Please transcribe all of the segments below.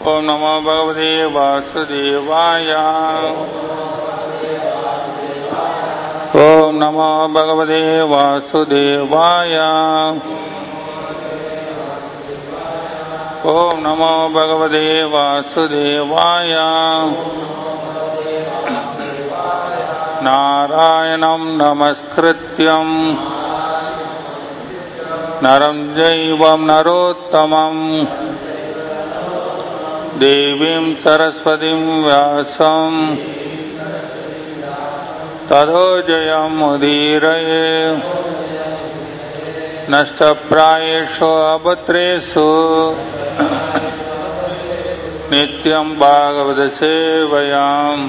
ॐ नमो भगवते वासुदेवाय ॐ नमो भगवते वासुदेवाय ॐ नमो भगवते वासुदेवाय नारायणं नमस्कृत्यम् नरं जैवं नरोत्तमम् देवीं सरस्वतीं व्यासम् ततो जयमुदीरये नष्टप्रायेषु अभद्रेषु नित्यं भागवतसेवयाम्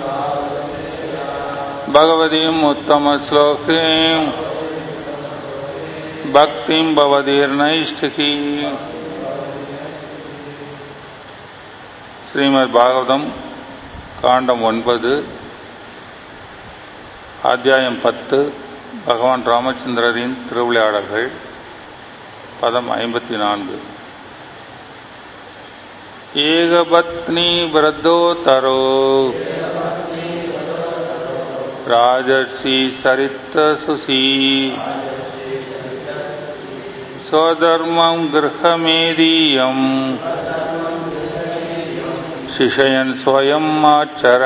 भगवतीम् उत्तमश्लोकीम् भक्तिं भवदीर्नैष्ठिकी ஸ்ரீமத் பாகவதம் காண்டம் ஒன்பது அத்தியாயம் பத்து பகவான் ராமச்சந்திரரின் திருவிளையாடல்கள் பதம் ஐம்பத்தி நான்கு ஏகபத்னி விரதோதரோ ராஜர்ஷி சரித்த சுசி स्वधर्मं गृहमेदीयम् शिशयन् स्वयम् आचर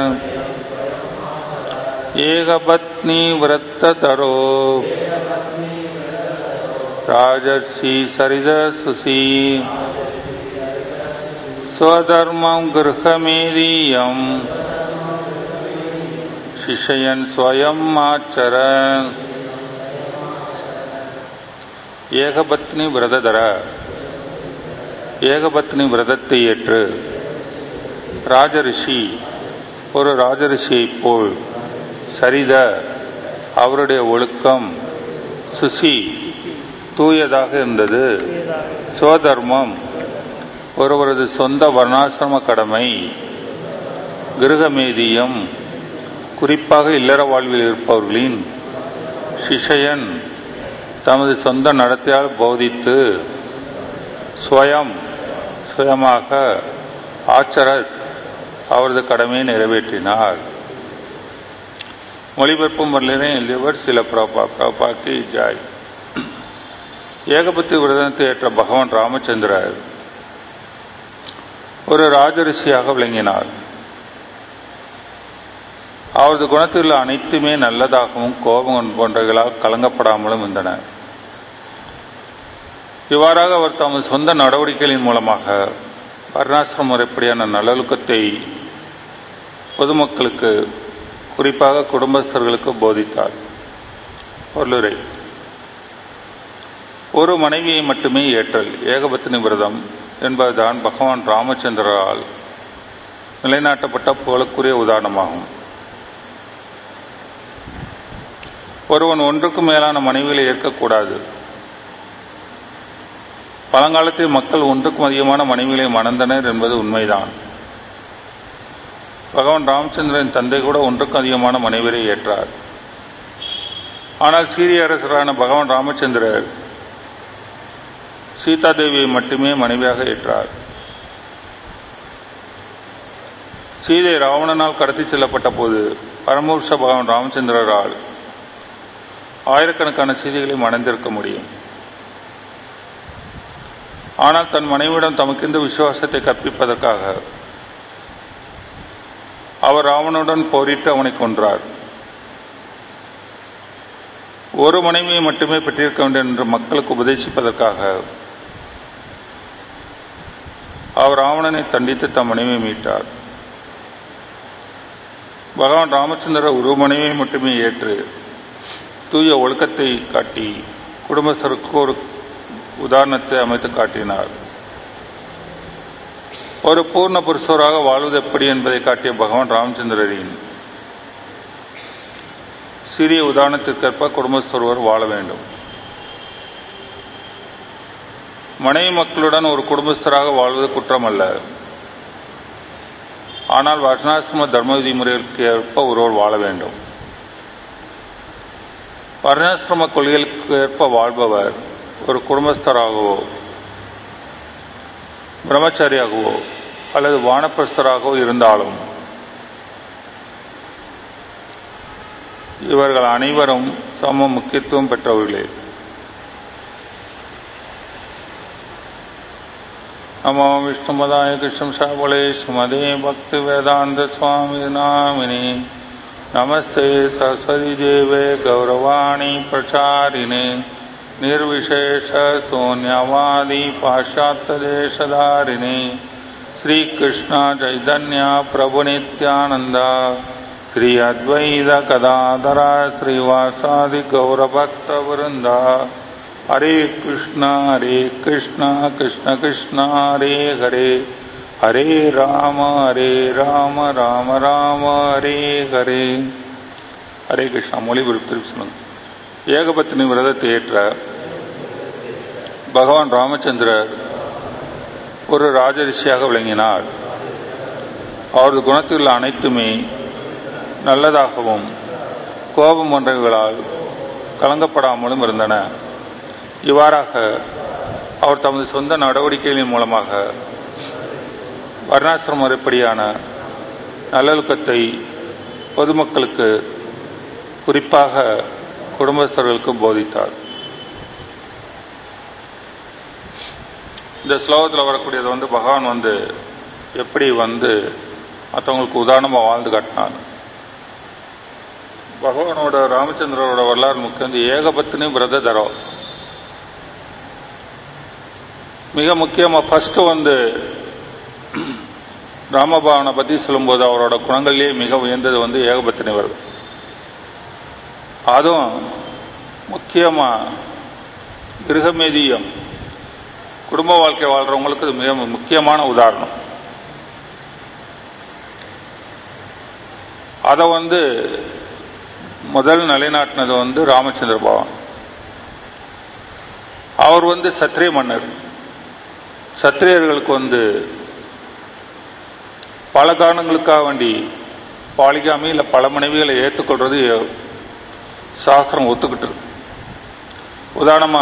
एकपत्नी व्रततरो राजर्षि सरिदसुषी स्वधर्मं गृहमेदीयम् शिशयन् स्वयम् आचर ஏகபத்னி விரததர ஏகபத்னி விரதத்தை ஏற்று ராஜரிஷி ஒரு ராஜரிஷியைப் போல் சரித அவருடைய ஒழுக்கம் சுசி தூயதாக இருந்தது சோதர்மம் ஒருவரது சொந்த வர்ணாசிரம கடமை கிருகமேதியம் குறிப்பாக இல்லற வாழ்வில் இருப்பவர்களின் சிஷயன் தமது சொந்த நடத்தையால் போதித்து ஸ்வயம் சுயமாக ஆச்சரத் அவரது கடமையை நிறைவேற்றினார் மொழிபெயர்ப்பும் வரலினை எழுதியவர் சில பிரபா பிரபாக்கி ஜாய் ஏகபத்தி விரதத்தை ஏற்ற பகவான் ராமச்சந்திரர் ஒரு ராஜரிஷியாக விளங்கினார் அவரது குணத்தில் அனைத்துமே நல்லதாகவும் கோபம் போன்றவர்களால் கலங்கப்படாமலும் இருந்தன இவ்வாறாக அவர் தமது சொந்த நடவடிக்கைகளின் மூலமாக வர்ணாசிரம முறைப்படியான நல்லொழுக்கத்தை பொதுமக்களுக்கு குறிப்பாக குடும்பஸ்தர்களுக்கு போதித்தார் பொருளுரை ஒரு மனைவியை மட்டுமே ஏற்றல் ஏகபத்தினி விரதம் என்பதுதான் பகவான் ராமச்சந்திரரால் நிலைநாட்டப்பட்ட புகழுக்குரிய உதாரணமாகும் ஒருவன் ஒன்றுக்கு மேலான மனைவிகளை ஏற்கக்கூடாது பழங்காலத்தில் மக்கள் ஒன்றுக்கும் அதிகமான மனைவிகளை மணந்தனர் என்பது உண்மைதான் பகவான் ராமச்சந்திரன் தந்தை கூட ஒன்றுக்கும் அதிகமான மனைவியை ஏற்றார் ஆனால் சீரிய அரசரான பகவான் ராமச்சந்திரர் சீதா தேவியை மட்டுமே மனைவியாக ஏற்றார் சீதை ராவணனால் கடத்தி செல்லப்பட்ட போது பரமபுருஷ பகவான் ராமச்சந்திரரால் ஆயிரக்கணக்கான செய்திகளை மணந்திருக்க முடியும் ஆனால் தன் மனைவியிடம் தமக்கிந்த விசுவாசத்தை கற்பிப்பதற்காக அவர் ராவனுடன் போரிட்டு அவனை கொன்றார் ஒரு மனைவியை மட்டுமே பெற்றிருக்க வேண்டும் என்று மக்களுக்கு உபதேசிப்பதற்காக அவர் ராவணனை தண்டித்து தம் மனைவியை மீட்டார் பகவான் ராமச்சந்திர ஒரு மனைவியை மட்டுமே ஏற்று தூய ஒழுக்கத்தை காட்டி குடும்பஸ்தருக்கு ஒரு உதாரணத்தை அமைத்து காட்டினார் ஒரு பூர்ண புருஷராக வாழ்வது எப்படி என்பதை காட்டிய பகவான் ராமச்சந்திரரின் சிறிய உதாரணத்திற்கேற்ப குடும்பஸ்தொருவர் வாழ வேண்டும் மனைவி மக்களுடன் ஒரு குடும்பஸ்தராக வாழ்வது குற்றமல்ல ஆனால் வர்ணாசிரம தர்ம விதிமுறைகளுக்கு ஏற்ப ஒருவர் வாழ வேண்டும் வர்ணாசிரம கொள்கைகளுக்கு ஏற்ப வாழ்பவர் ஒரு குடும்பஸ்தராகவோ பிரம்மச்சாரியாகவோ அல்லது வானப்பிரஸ்தராகவோ இருந்தாலும் இவர்கள் அனைவரும் சம முக்கியத்துவம் பெற்றவர்களே நமோ விஷ்ணுமதாய கிருஷ்ணம் சாபலே ஸ்மதே பக்தி வேதாந்த சுவாமி நாமினி நமஸ்தே சரஸ்வதி தேவே கௌரவாணி பிரச்சாரிணே निर्विशेष शून्यवादी पाश्चात्यदेशधारिणी श्रीकृष्ण चैतन्य प्रभु नित्यानन्द श्री अद्वैत कदाधर श्रीवासादि गौरभक्तवृन्द हरे कृष्ण हरे कृष्ण कृष्ण कृष्ण हरे हरे हरे राम हरे राम राम राम हरे हरे ஹரே கிருஷ்ணா மொழிபெயர்ப்பு திருப்பி சொல்லுங்க ஏகபத்தினி விரதத்தை ஏற்ற பகவான் ராமச்சந்திரர் ஒரு ராஜரிஷியாக விளங்கினார் அவரது குணத்தில் உள்ள அனைத்துமே நல்லதாகவும் கோபம் போன்றவைகளால் கலங்கப்படாமலும் இருந்தன இவ்வாறாக அவர் தமது சொந்த நடவடிக்கைகளின் மூலமாக வர்ணாசிரம முறைப்படியான நல்லொழுக்கத்தை பொதுமக்களுக்கு குறிப்பாக குடும்பஸ்தர்களுக்கு போதித்தார் இந்த ஸ்லோகத்தில் வரக்கூடியது வந்து பகவான் வந்து எப்படி வந்து மற்றவங்களுக்கு உதாரணமாக வாழ்ந்து காட்டினார் பகவானோட ராமச்சந்திரோட வரலாறு முக்கியம் வந்து ஏகபத்தினி விரத தரம் மிக முக்கியமாக ஃபர்ஸ்ட் வந்து ராமபாவனை பற்றி சொல்லும்போது அவரோட குணங்கள்லேயே மிக உயர்ந்தது வந்து ஏகபத்தினி விரதம் அதுவும் முக்கியமா கிரகமேதியம் குடும்ப வாழ்க்கை வாழ்றவங்களுக்கு இது மிக முக்கியமான உதாரணம் அதை வந்து முதல் நிலைநாட்டினது வந்து ராமச்சந்திர பவன் அவர் வந்து சத்திரிய மன்னர் சத்திரியர்களுக்கு வந்து பல காரணங்களுக்காக வேண்டி பாலிகாமி இல்லை பல மனைவிகளை ஏற்றுக்கொள்றது சாஸ்திரம் ஒத்துக்கிட்டு உதாரணமா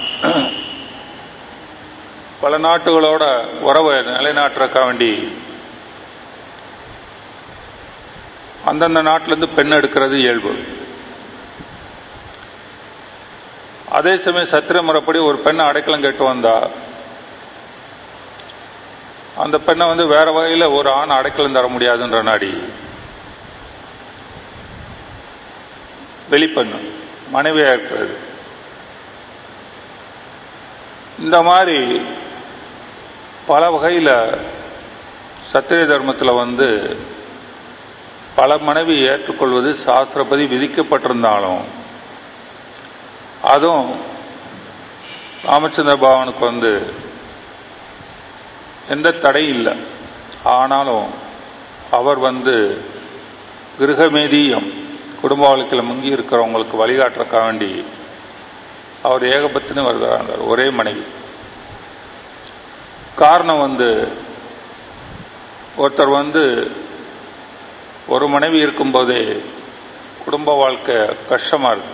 பல நாட்டுகளோட உறவை நிலைநாட்டுறக்க வேண்டி அந்தந்த நாட்டிலிருந்து பெண் எடுக்கிறது இயல்பு அதே சமயம் சத்திர முறைப்படி ஒரு பெண்ணை அடைக்கலம் கேட்டு வந்தா அந்த பெண்ணை வந்து வேற வகையில ஒரு ஆண் அடைக்கலம் தர முடியாதுன்ற நாடி வெளிப்பண்ணு மனைவியா இருக்கிறது இந்த மாதிரி பல வகையில் சத்திரிய தர்மத்தில் வந்து பல மனைவி ஏற்றுக்கொள்வது சாஸ்திரப்பதி விதிக்கப்பட்டிருந்தாலும் அதுவும் ராமச்சந்திர பவனுக்கு வந்து எந்த தடையும் இல்லை ஆனாலும் அவர் வந்து கிரகமேதியம் குடும்ப வாழ்க்கையில் முங்கி இருக்கிறவங்களுக்கு வழிகாட்டுறக்கா வேண்டி அவர் ஏகபத்தினு வருகிறார் ஒரே மனைவி காரணம் வந்து ஒருத்தர் வந்து ஒரு மனைவி இருக்கும்போதே குடும்ப வாழ்க்கை கஷ்டமா இருக்கு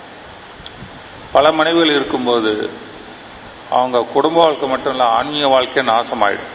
பல மனைவிகள் இருக்கும்போது அவங்க குடும்ப வாழ்க்கை மட்டும் இல்லை ஆன்மீக வாழ்க்கை நாசமாயிடும்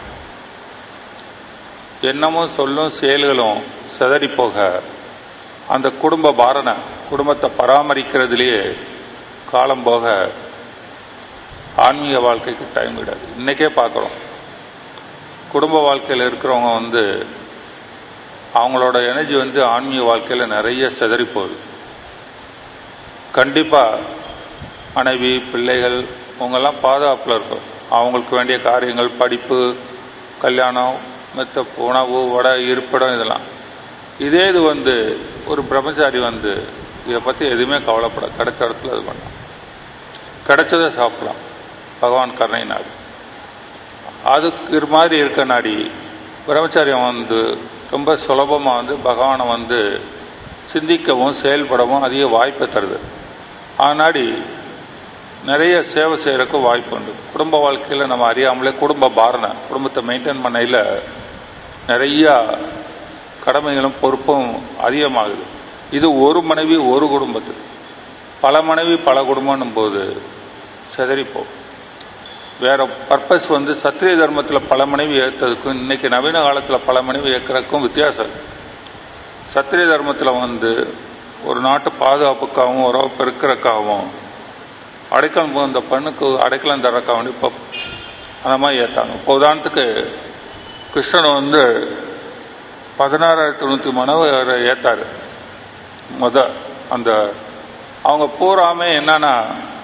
எண்ணமும் சொல்லும் செயல்களும் சிதறி போக அந்த குடும்ப பாரணை குடும்பத்தை பராமரிக்கிறதுலேயே காலம் போக ஆன்மீக வாழ்க்கைக்கு டைம் விடாது இன்னைக்கே பார்க்குறோம் குடும்ப வாழ்க்கையில் இருக்கிறவங்க வந்து அவங்களோட எனர்ஜி வந்து ஆன்மீக வாழ்க்கையில் நிறைய சிதறி போகுது கண்டிப்பாக மனைவி பிள்ளைகள் அவங்கெல்லாம் பாதுகாப்பில் இருக்கும் அவங்களுக்கு வேண்டிய காரியங்கள் படிப்பு கல்யாணம் மெத்த உணவு வடை இருப்பிடம் இதெல்லாம் இதே இது வந்து ஒரு பிரம்மச்சாரி வந்து இதை பற்றி எதுவுமே கவலைப்பட கிடைச்ச இடத்துல இது பண்ணலாம் கிடைச்சதை சாப்பிடலாம் பகவான் கருணை நாடு அதுக்கு இது மாதிரி இருக்க நாடி பிரம்மச்சாரியம் வந்து ரொம்ப சுலபமாக வந்து பகவானை வந்து சிந்திக்கவும் செயல்படவும் அதிக வாய்ப்பை தருது ஆனாடி நிறைய சேவை செய்யறதுக்கு வாய்ப்பு உண்டு குடும்ப வாழ்க்கையில் நம்ம அறியாமலே குடும்ப பாரணை குடும்பத்தை மெயின்டைன் பண்ணையில் நிறைய கடமைகளும் பொறுப்பும் அதிகமாகுது இது ஒரு மனைவி ஒரு குடும்பத்துக்கு பல மனைவி பல குடும்பம்னும் போது சிதறிப்போம் வேற பர்பஸ் வந்து சத்திரிய தர்மத்தில் பல மனைவி ஏற்றதுக்கும் இன்னைக்கு நவீன காலத்தில் பல மனைவி ஏற்கிறதுக்கும் வித்தியாசம் இருக்கு. சத்திரிய தர்மத்தில் வந்து ஒரு நாட்டு பாதுகாப்புக்காகவும் உறவு பெருக்கிறதுக்காகவும் அடைக்கலம் அந்த பெண்ணுக்கு அடைக்கலம் தரக்காக வேண்டி இப்போ அந்த மாதிரி ஏற்றாங்க இப்போ உதாரணத்துக்கு கிருஷ்ணன் வந்து பதினாறாயிரத்தி தொண்ணூற்றி மனவு ஏத்தாரு முத அந்த அவங்க பூராமே என்னன்னா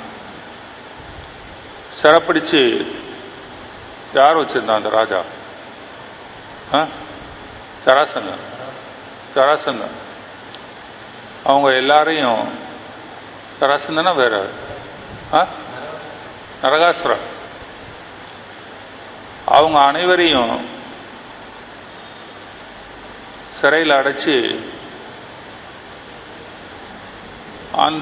சிறப்பிடிச்சு யார் வச்சிருந்தான் அந்த ராஜா ஆ? ஜராசந்தன் ஜராசந்தன் அவங்க எல்லாரையும் ஜராசந்தனா வேற ஆ? நரகாசுரன் அவங்க அனைவரையும் சிறையில் அடைச்சி அந்த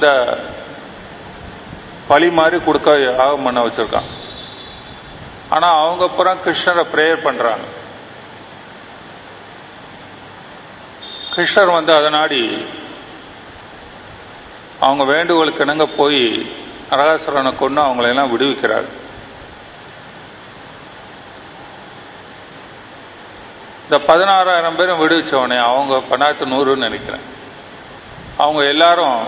பழி மாதிரி கொடுக்க யாகம் பண்ண வச்சிருக்கான் ஆனா அவங்க அப்புறம் கிருஷ்ணரை பிரேயர் பண்றாங்க கிருஷ்ணர் வந்து அதை நாடி அவங்க வேண்டுகோளுக்கு இணங்க போய் நரகாசுரனை கொண்டு அவங்களை எல்லாம் விடுவிக்கிறார் இந்த பதினாறாயிரம் பேரும் விடுவிச்சவனே அவங்க பன்னாயிரத்து நூறுன்னு நினைக்கிறேன் அவங்க எல்லாரும்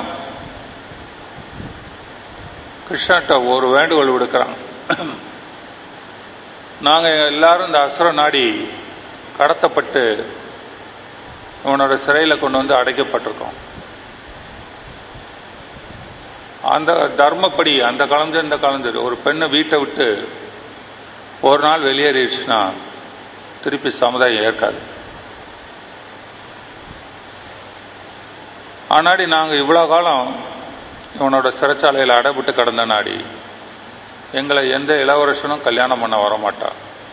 கிருஷ்ணர்கிட்ட ஒரு வேண்டுகோள் விடுக்கிறாங்க நாங்க எல்லாரும் இந்த அசுர நாடி கடத்தப்பட்டு இவனோட சிறையில கொண்டு வந்து அடைக்கப்பட்டிருக்கோம் அந்த தர்மப்படி அந்த காலம் இந்த காலம் சரி ஒரு பெண்ணை வீட்டை விட்டு ஒரு நாள் வெளியேறிடுச்சுன்னா திருப்பி சமுதாயம் ஏற்காது ஆனாடி நாங்க இவ்வளவு காலம் இவனோட சிறைச்சாலையில் அடைபட்டு கடந்த நாடி எங்களை எந்த இளவரசனும் கல்யாணம் பண்ண வர மாட்டா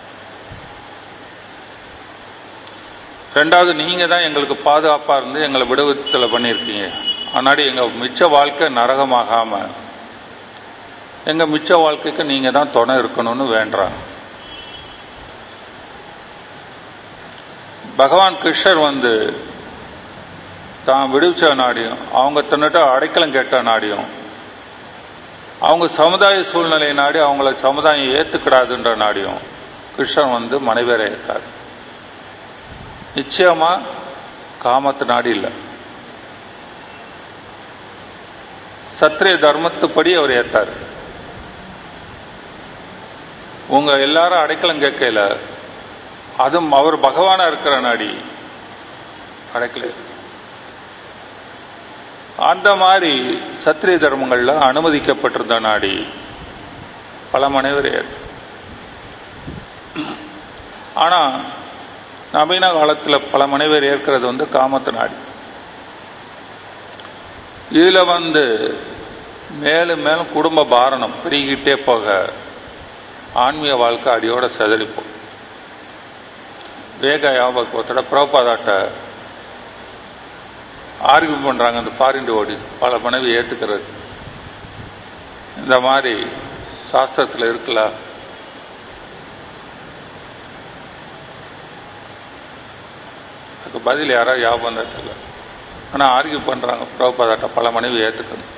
ரெண்டாவது நீங்க தான் எங்களுக்கு பாதுகாப்பா இருந்து எங்களை விடுவித்தல பண்ணியிருக்கீங்க ஆனாடி எங்க மிச்ச வாழ்க்கை நரகமாகாம எங்க மிச்ச வாழ்க்கைக்கு நீங்க தான் துணை இருக்கணும்னு வேண்டாங்க பகவான் கிருஷ்ணர் வந்து தான் விடுவிச்ச நாடியும் அவங்க தன்னிட்ட அடைக்கலம் கேட்ட நாடியும் அவங்க சமுதாய சூழ்நிலை நாடி அவங்கள சமுதாயம் ஏத்துக்கிடாதுன்ற நாடியும் கிருஷ்ணன் வந்து மனைவியரை ஏத்தார் நிச்சயமா காமத்து நாடி இல்லை சத்திரிய தர்மத்துப்படி அவர் ஏத்தார் உங்க எல்லாரும் அடைக்கலம் கேட்கல அதுவும் அவர் பகவானா இருக்கிற நாடி அடைக்கல அந்த மாதிரி சத்திரிய தர்மங்கள்ல அனுமதிக்கப்பட்டிருந்த நாடி பல மனைவர் ஏற்று ஆனா நவீன காலத்துல பல மனைவர் ஏற்கிறது வந்து காமத்து நாடி இதுல வந்து மேலும் மேலும் குடும்ப பாரணம் பெருகிட்டே போக ஆன்மீக வாழ்க்கை அடியோட செதறிப்போம் வேக யாபகத்தோட பிரபாதாட்ட ஆர்கியூ பண்றாங்க அந்த ஃபாரின் டிவோடிஸ் பல மனைவி ஏத்துக்கிறது இந்த மாதிரி சாஸ்திரத்தில் இருக்குல்ல அதுக்கு பதில் யாராவது யாபம் தெரியல ஆனா ஆர்கியூ பண்றாங்க பிரபாதாட்ட பல மனைவி ஏத்துக்கணும்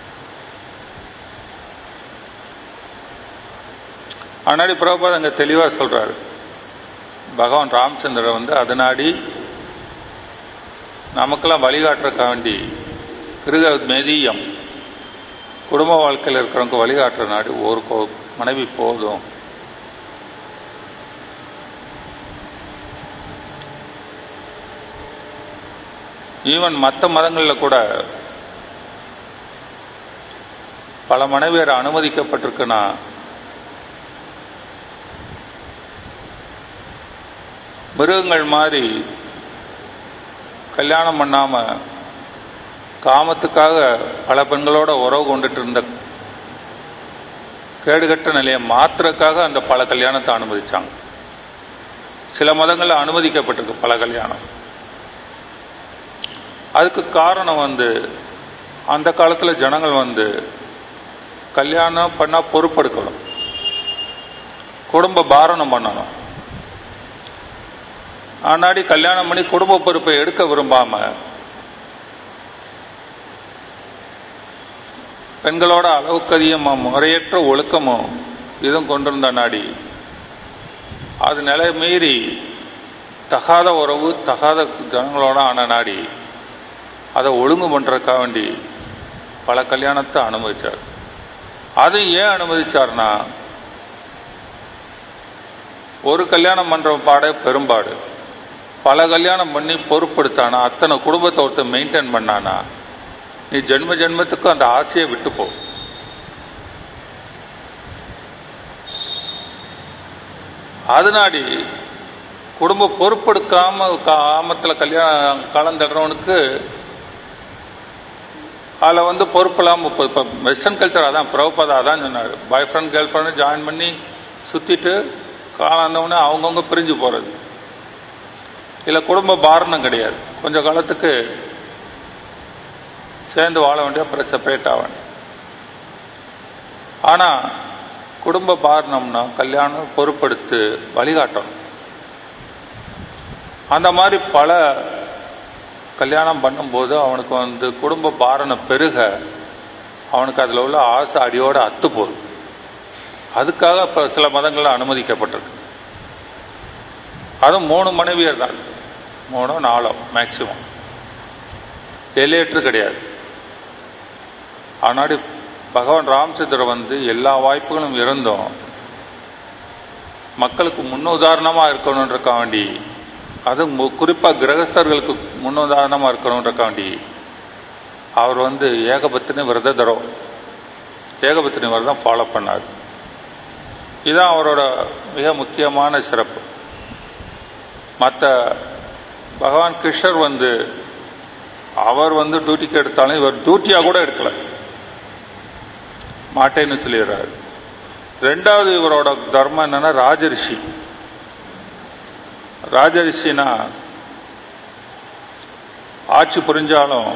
ஆனாடி பிரபாத் அங்க தெளிவா சொல்றாரு பகவான் ராமச்சந்திரன் வந்து அதனாடி நமக்கெல்லாம் வழிகாட்டுறக்க வேண்டி கிருக மெதியம் குடும்ப வாழ்க்கையில் இருக்கிறவங்க வழிகாட்டுற நாடு ஒரு கோ- மனைவி போதும் ஈவன் மற்ற மதங்களில் கூட பல மனைவியர் அனுமதிக்கப்பட்டிருக்குன்னா மிருகங்கள் மாதிரி கல்யாணம் பண்ணாம காமத்துக்காக பல பெண்களோட உறவு கொண்டுட்டு இருந்த கேடுகட்ட நிலையை மாத்துறதுக்காக அந்த பல கல்யாணத்தை அனுமதிச்சாங்க சில மதங்கள்ல அனுமதிக்கப்பட்டிருக்கு பல கல்யாணம் அதுக்கு காரணம் வந்து அந்த காலத்துல ஜனங்கள் வந்து கல்யாணம் பண்ணா பொறுப்பெடுக்கணும் குடும்ப பாரணம் பண்ணணும் ஆனாடி கல்யாணம் பண்ணி குடும்ப பொறுப்பை எடுக்க விரும்பாம பெண்களோட அளவுக்கு அதிகமா முறையற்ற ஒழுக்கமும் இதுவும் கொண்டிருந்த நாடி அது நிலை மீறி தகாத உறவு தகாத ஜனங்களோட ஆன நாடி அதை ஒழுங்கு பண்றதுக்காக வேண்டி பல கல்யாணத்தை அனுமதிச்சார் அது ஏன் அனுமதிச்சார்னா ஒரு கல்யாணம் பண்ற பாடே பெரும்பாடு பல கல்யாணம் பண்ணி பொறுப்படுத்தானா அத்தனை குடும்பத்தை ஒருத்தர் மெயின்டைன் பண்ணானா நீ ஜென்ம ஜென்மத்துக்கு அந்த ஆசையை விட்டு போ அதனாடி குடும்ப பொறுப்பெடுக்காம காமத்துல கல்யாணம் கலந்துடுறவனுக்கு அதில் வந்து பொறுப்பு இல்லாமல் இப்போ வெஸ்டர்ன் கல்ச்சர் அதான் பிரபுபதா அதான் சொன்னார் boyfriend girlfriend join பண்ணி சுற்றிட்டு காலாந்தவொடனே அவங்கவுங்க பிரிஞ்சு போகிறது இல்லை குடும்ப பாரணம் கிடையாது கொஞ்ச காலத்துக்கு சேர்ந்து வாழ வேண்டிய அப்புறம் செப்பரேட் ஆக வேண்டிய ஆனால் குடும்ப பாரணம்னா கல்யாணம் பொறுப்படுத்து வழிகாட்டணும் அந்த மாதிரி பல கல்யாணம் பண்ணும்போது அவனுக்கு வந்து குடும்ப பாரணம் பெருக அவனுக்கு அதில் உள்ள ஆசை அடியோடு அத்து போகுது அதுக்காக இப்போ சில மதங்களில் அனுமதிக்கப்பட்டிருக்கு அதுவும் மூணு மனைவியர் தான் மூணோ நாலோ மேக்சிமம் எல்லையற்று கிடையாது ஆனாடி பகவான் ராமச்சந்திரர் வந்து எல்லா வாய்ப்புகளும் இருந்தும் மக்களுக்கு முன்னுதாரணமாக இருக்கணுன்றக்காக வேண்டி அது குறிப்பாக கிரகஸ்தர்களுக்கு முன்னுதாரணமாக இருக்கணுன்றக்காக வேண்டி அவர் வந்து ஏகபத்தினி விரத தரம் ஏகபத்தினி விரதம் ஃபாலோ பண்ணார் இதுதான் அவரோட மிக முக்கியமான சிறப்பு மற்ற பகவான் கிருஷ்ணர் வந்து அவர் வந்து டியூட்டிக்கு எடுத்தாலும் இவர் டியூட்டியாக கூட எடுக்கல மாட்டேன்னு சொல்லிடுறாரு ரெண்டாவது இவரோட தர்மம் என்னன்னா ராஜரிஷி ராஜரிஷினா ஆட்சி புரிஞ்சாலும்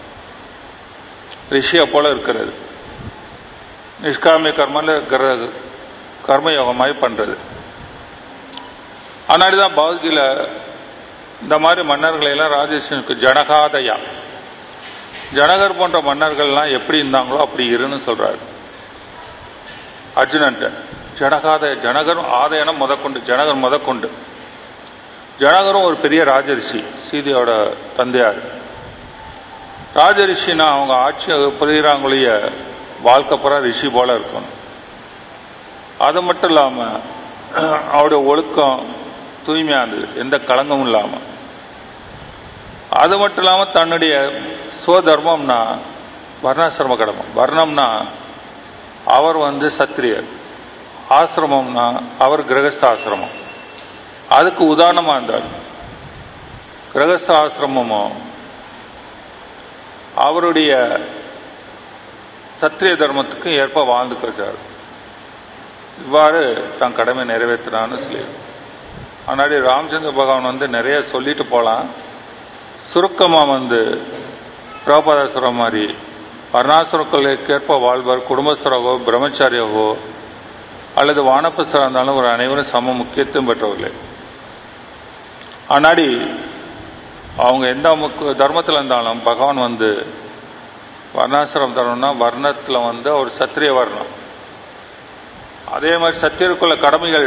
ரிஷியா போல இருக்கிறது நிஷ்காமிய கர்மல கர்மயோகமாய் பண்றது ஆனாடிதான் பௌத்கில இந்த மாதிரி மன்னர்களை எல்லாம் ராஜேஷனுக்கு ஜனகாதயா ஜனகர் போன்ற மன்னர்கள்லாம் எப்படி இருந்தாங்களோ அப்படி இருன்னு சொல்றாரு அர்ஜுனன்ட்ட ஜனகாதய ஜனகரும் ஆதயனம் முதற்கொண்டு ஜனகர் முதற்கொண்டு ஜனகரும் ஒரு பெரிய ராஜரிஷி சீதையோட தந்தையார் ராஜரிஷினா அவங்க ஆட்சி புரிகிறாங்களுடைய வாழ்க்கை புறா ரிஷி போல இருக்கணும் அது மட்டும் இல்லாம அவருடைய ஒழுக்கம் தூய்மையா இருந்தது எந்த களங்கமும் இல்லாம அது மட்டும் இல்லாம தன்னுடைய சுவதர்மம்னா வர்ணாசிரம கடமை வர்ணம்னா அவர் வந்து சத்திரியர் ஆசிரமம்னா அவர் கிரகஸ்த ஆசிரமம் அதுக்கு உதாரணமா இருந்தார் கிரகஸ்த ஆசிரமமும் அவருடைய சத்திரிய தர்மத்துக்கும் ஏற்ப வாழ்ந்து வச்சார் இவ்வாறு தன் கடமை நிறைவேற்றினான்னு சொல்லி முன்னாடி ராமச்சந்திர பகவான் வந்து நிறைய சொல்லிட்டு போலாம் சுருக்கமா வந்து பிரபாதாசுரம் மாதிரி வர்ணாசுரங்களுக்கேற்ப வாழ்வர் குடும்பஸ்தராகவோ பிரம்மச்சாரியாகவோ அல்லது வானப்பஸ்தராக இருந்தாலும் ஒரு அனைவரும் சம முக்கியத்துவம் பெற்றவர்களே ஆனாடி அவங்க எந்த முக்கு தர்மத்தில் இருந்தாலும் பகவான் வந்து வர்ணாசிரம் தரணும்னா வர்ணத்தில் வந்து அவர் சத்திரிய வர்ணம் அதே மாதிரி சத்தியருக்குள்ள கடமைகள்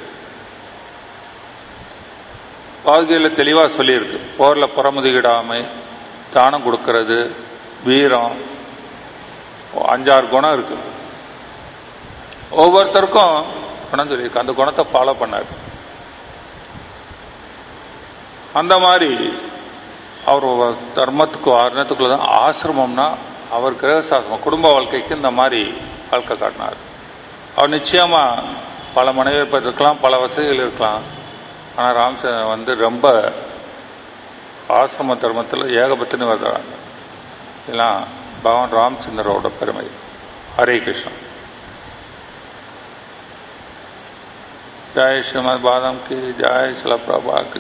பாதுகையில் தெளிவாக சொல்லியிருக்கு போரில் புறமுதுகிடாமை தானம் கொடுக்கறது வீரம் அஞ்சாறு குணம் இருக்கு ஒவ்வொருத்தருக்கும் குணம் சொல்லியிருக்கு அந்த குணத்தை ஃபாலோ பண்ணார் அந்த மாதிரி அவர் தர்மத்துக்கு அர்ணத்துக்குள்ள தான் ஆசிரமம்னா அவர் கிரகசாசிரமம் குடும்ப வாழ்க்கைக்கு இந்த மாதிரி வாழ்க்கை காட்டினார் அவர் நிச்சயமா பல மனைவியர் இருக்கலாம் பல வசதிகள் இருக்கலாம் ஆனால் ராமச்சந்திரன் வந்து ரொம்ப ஆசிரம தர்மத்தில் ஏகபத்தினி வருகிறாங்க இதெல்லாம் பகவான் ராமச்சந்திரோட பெருமை ஹரே கிருஷ்ணன் ஜாய் ஸ்ரீமத் பாதம் கி ஜாய் சில பிரபா